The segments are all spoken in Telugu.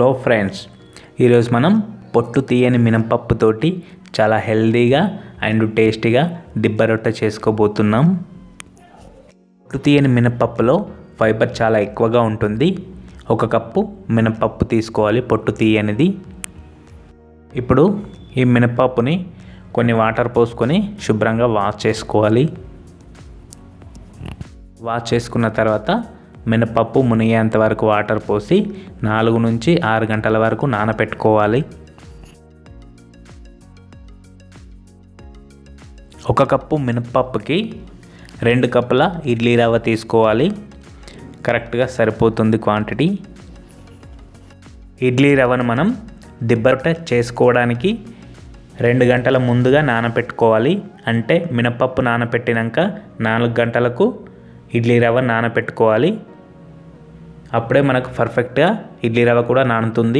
హలో ఫ్రెండ్స్ ఈరోజు మనం పొట్టు తీయని మినపప్పుతోటి చాలా హెల్దీగా అండ్ టేస్టీగా దిబ్బ రొట్టె చేసుకోబోతున్నాం పొట్టు తీయని మినపప్పులో ఫైబర్ చాలా ఎక్కువగా ఉంటుంది ఒక కప్పు మినపప్పు తీసుకోవాలి పొట్టు తీయనిది ఇప్పుడు ఈ మినపప్పుని కొన్ని వాటర్ పోసుకొని శుభ్రంగా వాష్ చేసుకోవాలి వాష్ చేసుకున్న తర్వాత మినపప్పు మునిగేంత వరకు వాటర్ పోసి నాలుగు నుంచి ఆరు గంటల వరకు నానపెట్టుకోవాలి ఒక కప్పు మినపప్పుకి రెండు కప్పుల ఇడ్లీ రవ్వ తీసుకోవాలి కరెక్ట్గా సరిపోతుంది క్వాంటిటీ ఇడ్లీ రవ్వను మనం దిబ్బరొట్టె చేసుకోవడానికి రెండు గంటల ముందుగా నానపెట్టుకోవాలి అంటే మినపప్పు నానపెట్టినాక నాలుగు గంటలకు ఇడ్లీ రవ్వ నానపెట్టుకోవాలి అప్పుడే మనకు పర్ఫెక్ట్గా ఇడ్లీ రవ్వ కూడా నానుతుంది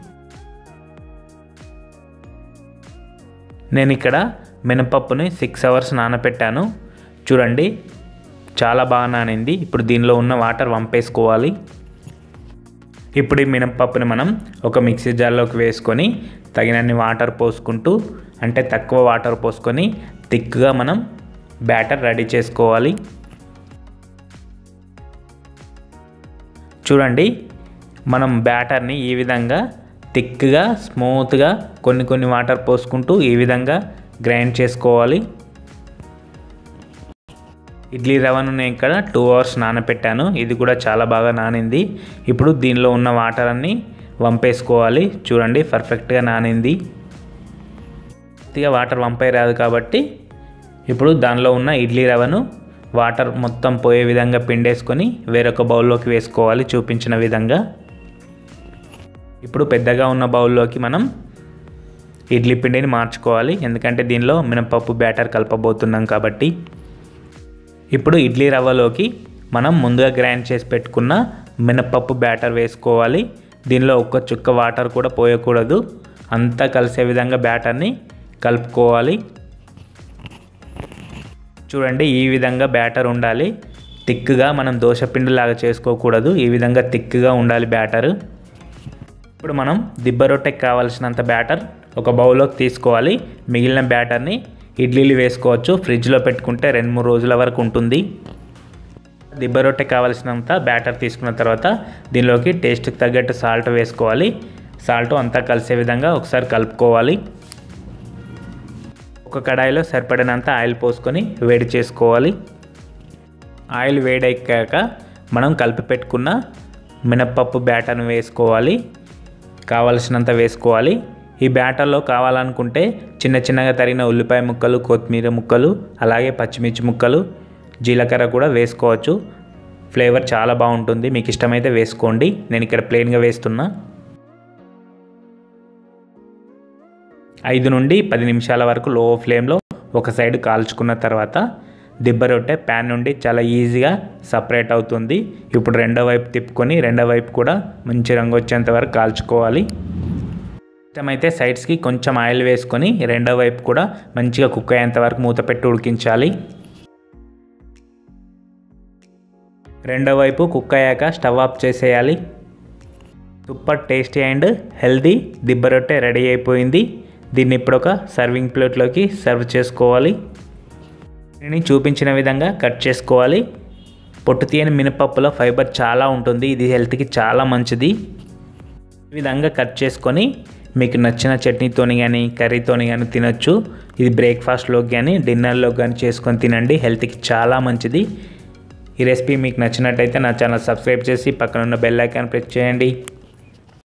నేను ఇక్కడ మినపప్పుని సిక్స్ అవర్స్ నానపెట్టాను చూడండి చాలా బాగా నానింది ఇప్పుడు దీనిలో ఉన్న వాటర్ వంపేసుకోవాలి ఇప్పుడు ఈ మినపప్పుని మనం ఒక మిక్సీ జార్లోకి వేసుకొని తగినన్ని వాటర్ పోసుకుంటూ అంటే తక్కువ వాటర్ పోసుకొని థిక్గా మనం బ్యాటర్ రెడీ చేసుకోవాలి చూడండి మనం బ్యాటర్ని ఈ విధంగా థిక్గా స్మూత్గా కొన్ని కొన్ని వాటర్ పోసుకుంటూ ఈ విధంగా గ్రైండ్ చేసుకోవాలి ఇడ్లీ రవ్వను నేను ఇక్కడ టూ అవర్స్ నానపెట్టాను ఇది కూడా చాలా బాగా నానింది ఇప్పుడు దీనిలో ఉన్న వాటర్ అన్ని వంపేసుకోవాలి చూడండి పర్ఫెక్ట్గా నానింది పూర్తిగా వాటర్ వంపే రాదు కాబట్టి ఇప్పుడు దానిలో ఉన్న ఇడ్లీ రవ్వను వాటర్ మొత్తం పోయే విధంగా పిండేసుకొని వేరొక బౌల్లోకి వేసుకోవాలి చూపించిన విధంగా ఇప్పుడు పెద్దగా ఉన్న బౌల్లోకి మనం ఇడ్లీ పిండిని మార్చుకోవాలి ఎందుకంటే దీనిలో మినపప్పు బ్యాటర్ కలపబోతున్నాం కాబట్టి ఇప్పుడు ఇడ్లీ రవ్వలోకి మనం ముందుగా గ్రైండ్ చేసి పెట్టుకున్న మినపప్పు బ్యాటర్ వేసుకోవాలి దీనిలో ఒక్క చుక్క వాటర్ కూడా పోయకూడదు అంతా కలిసే విధంగా బ్యాటర్ని కలుపుకోవాలి చూడండి ఈ విధంగా బ్యాటర్ ఉండాలి థిక్గా మనం దోశపిండి లాగా చేసుకోకూడదు ఈ విధంగా థిక్గా ఉండాలి బ్యాటర్ ఇప్పుడు మనం దిబ్బ రొట్టెకి కావాల్సినంత బ్యాటర్ ఒక బౌల్లోకి తీసుకోవాలి మిగిలిన బ్యాటర్ని ఇడ్లీలు వేసుకోవచ్చు ఫ్రిడ్జ్లో పెట్టుకుంటే రెండు మూడు రోజుల వరకు ఉంటుంది దిబ్బ రొట్టె కావాల్సినంత బ్యాటర్ తీసుకున్న తర్వాత దీనిలోకి టేస్ట్కి తగ్గట్టు సాల్ట్ వేసుకోవాలి సాల్ట్ అంతా కలిసే విధంగా ఒకసారి కలుపుకోవాలి ఒక కడాయిలో సరిపడినంత ఆయిల్ పోసుకొని వేడి చేసుకోవాలి ఆయిల్ వేడెక్కాక మనం కలిపి పెట్టుకున్న మినప్పప్పు బ్యాటర్ను వేసుకోవాలి కావలసినంత వేసుకోవాలి ఈ బ్యాటర్లో కావాలనుకుంటే చిన్న చిన్నగా తరిగిన ఉల్లిపాయ ముక్కలు కొత్తిమీర ముక్కలు అలాగే పచ్చిమిర్చి ముక్కలు జీలకర్ర కూడా వేసుకోవచ్చు ఫ్లేవర్ చాలా బాగుంటుంది మీకు ఇష్టమైతే వేసుకోండి నేను ఇక్కడ ప్లెయిన్గా వేస్తున్నా ఐదు నుండి పది నిమిషాల వరకు లో ఫ్లేమ్లో ఒక సైడ్ కాల్చుకున్న తర్వాత దిబ్బ రొట్టె ప్యాన్ నుండి చాలా ఈజీగా సపరేట్ అవుతుంది ఇప్పుడు రెండో వైపు తిప్పుకొని రెండో వైపు కూడా మంచి రంగు వచ్చేంత వరకు కాల్చుకోవాలి ఇష్టమైతే సైడ్స్కి కొంచెం ఆయిల్ వేసుకొని రెండో వైపు కూడా మంచిగా కుక్ అయ్యేంత వరకు మూత పెట్టి ఉడికించాలి రెండో వైపు కుక్ అయ్యాక స్టవ్ ఆఫ్ చేసేయాలి సూపర్ టేస్టీ అండ్ హెల్దీ దిబ్బ రొట్టె రెడీ అయిపోయింది దీన్ని ఇప్పుడు ఒక సర్వింగ్ ప్లేట్లోకి సర్వ్ చేసుకోవాలి దీన్ని చూపించిన విధంగా కట్ చేసుకోవాలి పొట్టు తీయని మినపప్పులో ఫైబర్ చాలా ఉంటుంది ఇది హెల్త్కి చాలా మంచిది ఈ విధంగా కట్ చేసుకొని మీకు నచ్చిన చట్నీతోని కానీ కర్రీతోని కానీ తినొచ్చు ఇది బ్రేక్ఫాస్ట్లోకి కానీ డిన్నర్లోకి కానీ చేసుకొని తినండి హెల్త్కి చాలా మంచిది ఈ రెసిపీ మీకు నచ్చినట్టయితే నా ఛానల్ సబ్స్క్రైబ్ చేసి పక్కన ఉన్న బెల్ ఐకాన్ ప్రెస్ చేయండి